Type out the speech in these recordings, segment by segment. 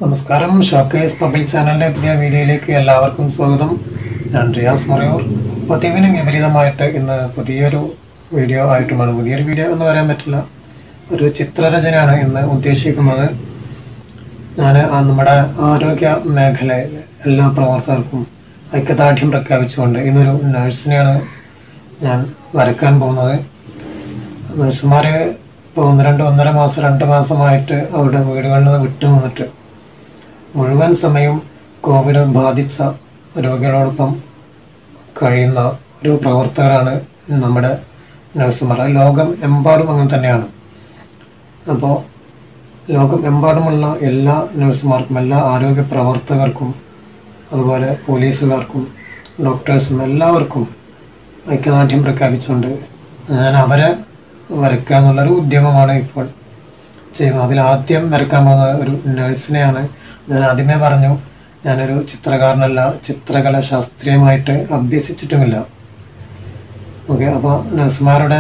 നമസ്കാരം showcase public ചാനലിന്റെ പുതിയ വീഡിയോയിലേക്ക് എല്ലാവർക്കും സ്വാഗതം ഞാൻ റിയാസ് മറയൂർ പതിവിന് വിപരീതമായിട്ട് ഇന്ന് പുതിയൊരു വീഡിയോ ആയിട്ടുമാണ് പുതിയൊരു വീഡിയോ എന്ന് പറയാൻ പറ്റില്ല ഒരു ചിത്രരചനയാണ് ഇന്ന് ഉദ്ദേശിക്കുന്നത് ഞാൻ നമ്മുടെ ആരോഗ്യ മേഖലയിലെ എല്ലാ പ്രവർത്തകർക്കും ഐക്യദാർഢ്യം പ്രഖ്യാപിച്ചുകൊണ്ട് ഇന്നൊരു നഴ്സിനെയാണ് ഞാൻ വരക്കാൻ പോകുന്നത് നഴ്സുമാര് ഇപ്പോൾ ഒന്ന് രണ്ട് ഒന്നര മാസം രണ്ട് മാസമായിട്ട് അവരുടെ വീടുകളിൽ നിന്ന് വിട്ടു നിന്നിട്ട് മുഴുവൻ സമയവും കോവിഡ് ബാധിച്ച രോഗികളോടൊപ്പം കഴിയുന്ന ഒരു പ്രവർത്തകരാണ് നമ്മുടെ നഴ്സുമാർ അത് ലോകം എമ്പാടും അങ്ങനെ തന്നെയാണ് അപ്പോൾ ലോകം എമ്പാടുമുള്ള എല്ലാ നഴ്സുമാർക്കും എല്ലാ ആരോഗ്യ പ്രവർത്തകർക്കും അതുപോലെ പോലീസുകാർക്കും ഡോക്ടേഴ്സും എല്ലാവർക്കും ഐക്യദാർഢ്യം പ്രഖ്യാപിച്ചുകൊണ്ട് ഞാൻ അവരെ വരയ്ക്കുക എന്നുള്ളൊരു ഉദ്യമമാണ് ഇപ്പോൾ ചെയ്യുന്നത് അതിൽ ആദ്യം വരയ്ക്കാൻ പോകുന്നത് ഒരു നഴ്സിനെയാണ് ഞാൻ ആദ്യമേ പറഞ്ഞു ഞാനൊരു ചിത്രകാരനല്ല ചിത്രകല ശാസ്ത്രീയമായിട്ട് അഭ്യസിച്ചിട്ടുമില്ല ഓക്കെ അപ്പോൾ നഴ്സുമാരുടെ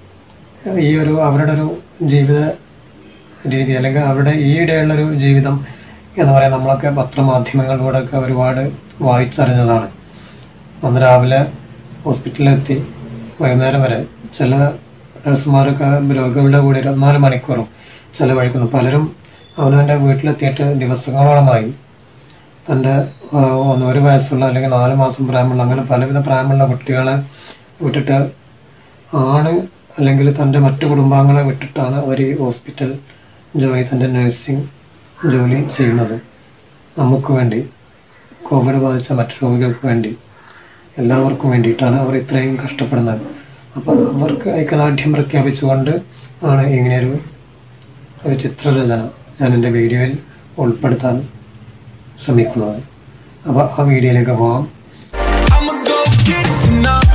ഈ ഒരു അവരുടെ ഒരു ജീവിത രീതി അല്ലെങ്കിൽ അവരുടെ ഈയിടെയുള്ളൊരു ജീവിതം എന്ന് പറയാൻ നമ്മളൊക്കെ പത്രമാധ്യമങ്ങളിലൂടെ ഒക്കെ ഒരുപാട് വായിച്ചറിഞ്ഞതാണ് അന്ന് രാവിലെ ഹോസ്പിറ്റലിലെത്തി വൈകുന്നേരം വരെ ചില നഴ്സുമാരൊക്കെ രോഗികളുടെ കൂടെ ഇരുപത്തിനാല് മണിക്കൂറും ചെലവഴിക്കുന്നു പലരും അവനവൻ്റെ വീട്ടിലെത്തിയിട്ട് ദിവസങ്ങളോളമായി തൻ്റെ ആ, ഒന്ന് ഒരു വയസ്സുള്ള അല്ലെങ്കിൽ നാല് മാസം പ്രായമുള്ള അങ്ങനെ പലവിധ പ്രായമുള്ള കുട്ടികളെ വിട്ടിട്ട് ആണ് അല്ലെങ്കിൽ തൻ്റെ മറ്റു കുടുംബാംഗങ്ങളെ വിട്ടിട്ടാണ് അവർ ഈ ഹോസ്പിറ്റൽ ജോലി തൻ്റെ നഴ്സിംഗ് ജോലി ചെയ്യുന്നത് നമുക്ക് വേണ്ടി കോവിഡ് ബാധിച്ച മറ്റു രോഗികൾക്ക് വേണ്ടി എല്ലാവർക്കും വേണ്ടിയിട്ടാണ് അവർ ഇത്രയും കഷ്ടപ്പെടുന്നത് അപ്പം അവർക്ക് ഐക്യദാർഢ്യം പ്രഖ്യാപിച്ചുകൊണ്ട് ആണ് ഇങ്ങനെയൊരു ഒരു ചിത്രരചന ഞാൻ എൻ്റെ വീഡിയോയിൽ ഉൾപ്പെടുത്താൻ ശ്രമിക്കുന്നത് അപ്പോൾ ആ വീഡിയോയിലേക്ക് പോകാം I'ma go get it tonight.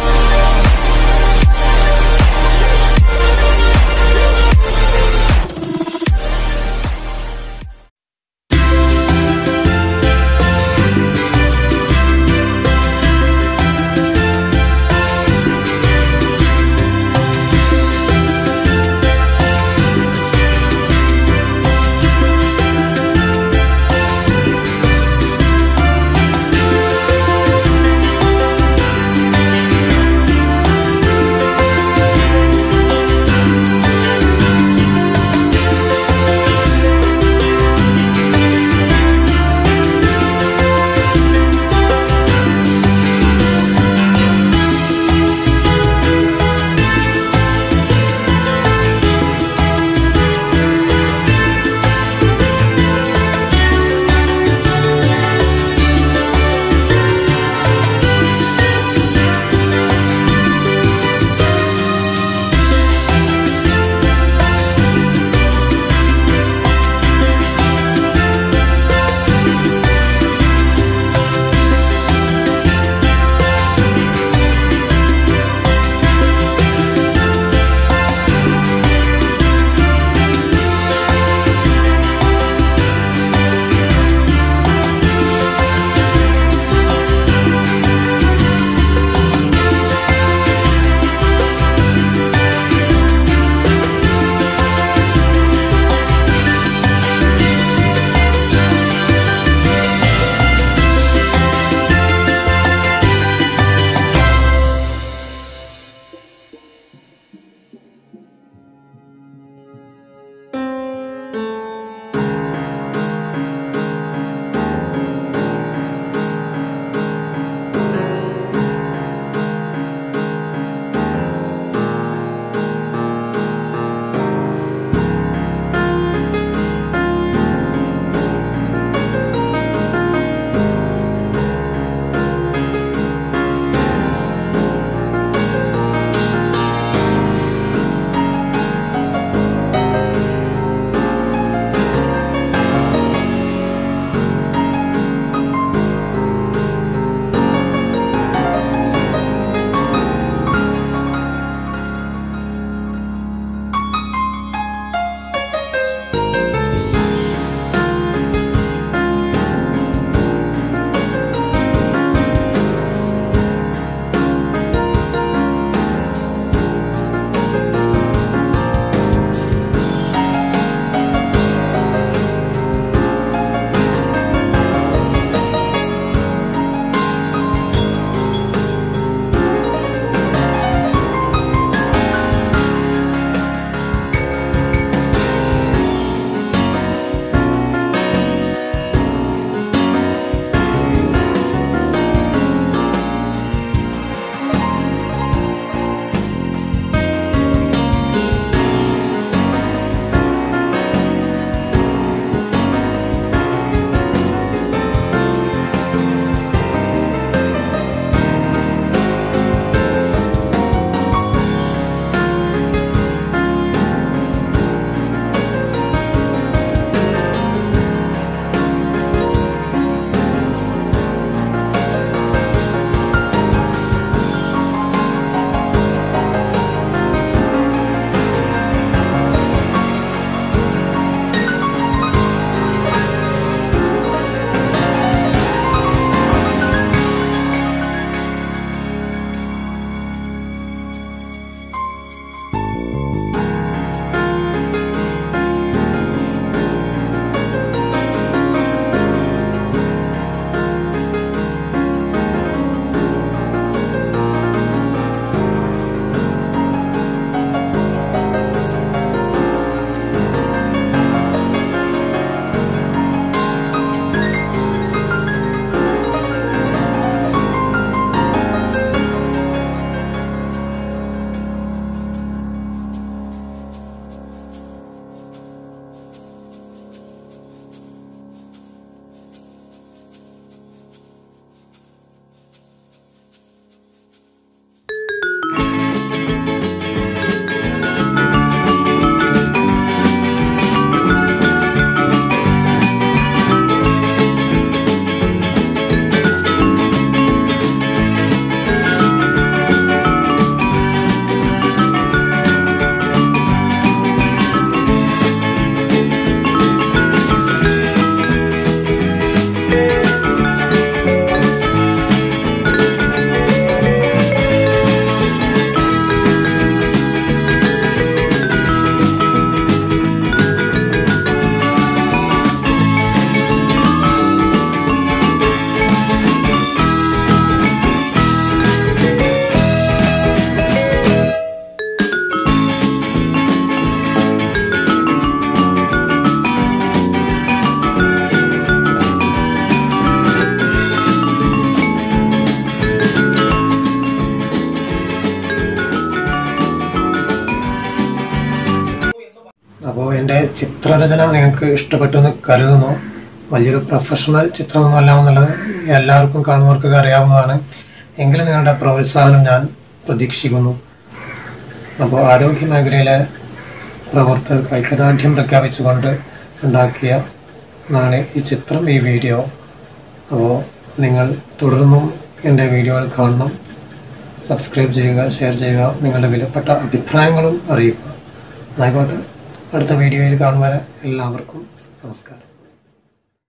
ചിത്രരചന നിങ്ങൾക്ക് ഇഷ്ടപ്പെട്ടെന്ന് കരുതുന്നു വലിയൊരു പ്രൊഫഷണൽ ചിത്രമൊന്നുമല്ല എന്നുള്ളത് എല്ലാവർക്കും കാണുന്നവർക്കൊക്കെ അറിയാവുന്നതാണ് എങ്കിലും നിങ്ങളുടെ പ്രോത്സാഹനം ഞാൻ പ്രതീക്ഷിക്കുന്നു അപ്പോൾ ആരോഗ്യ മേഖലയിലെ പ്രവർത്തകർക്ക് ഐക്യദാർഢ്യം പ്രഖ്യാപിച്ചുകൊണ്ട് ഉണ്ടാക്കിയ ആണ് ഈ ചിത്രം ഈ വീഡിയോ അപ്പോൾ നിങ്ങൾ തുടർന്നും എൻ്റെ വീഡിയോകൾ കാണണം സബ്സ്ക്രൈബ് ചെയ്യുക ഷെയർ ചെയ്യുക നിങ്ങളുടെ വിലപ്പെട്ട അഭിപ്രായങ്ങളും അറിയിക്കുക ആയിക്കോട്ടെ അടുത്ത വീഡിയോയിൽ കാണുവരെ എല്ലാവർക്കും നമസ്കാരം